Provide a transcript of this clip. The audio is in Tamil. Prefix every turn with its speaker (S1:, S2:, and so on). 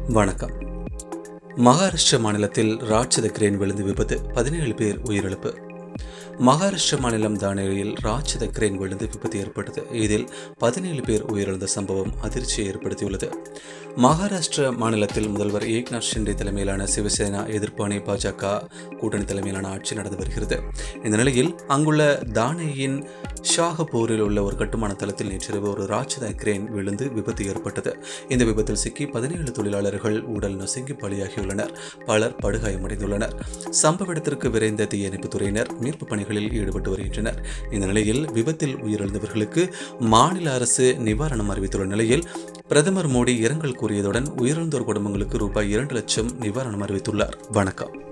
S1: வணக்கம் மகாராஷ்டிர மாநிலத்தில் ராட்சத கிரேன் விழுந்து விபத்து பதினேழு பேர் உயிரிழப்பு மகாராஷ்டிர மாநிலம் தானேரியில் ராட்சத கிரேன் விழுந்து விபத்து ஏற்பட்டது இதில் பதினேழு பேர் உயிரிழந்த சம்பவம் அதிர்ச்சியை ஏற்படுத்தியுள்ளது மகாராஷ்டிர மாநிலத்தில் முதல்வர் ஏக்நாத் ஷிண்டே தலைமையிலான சிவசேனா எதிர்ப்பாணி பாஜக கூட்டணி தலைமையிலான ஆட்சி நடந்து வருகிறது இந்த நிலையில் அங்குள்ள தானேயின் ஷாகப்பூரில் உள்ள ஒரு கட்டுமான தளத்தில் நேற்றிரவு ஒரு ராட்சத கிரேன் விழுந்து விபத்து ஏற்பட்டது இந்த விபத்தில் சிக்கி பதினேழு தொழிலாளர்கள் உடல் நசுங்கி பலியாகியுள்ளனர் பலர் படுகாயமடைந்துள்ளனர் சம்பவ இடத்திற்கு விரைந்த தீயணைப்புத் துறையினர் மீட்பு பணிகளில் ஈடுபட்டு வருகின்றனர் இந்த நிலையில் விபத்தில் உயிரிழந்தவர்களுக்கு மாநில அரசு நிவாரணம் அறிவித்துள்ள நிலையில் பிரதமர் மோடி இரங்கல் கூறியதுடன் உயிரிழந்தோர் குடும்பங்களுக்கு ரூபாய் இரண்டு லட்சம் நிவாரணம் அறிவித்துள்ளார் வணக்கம்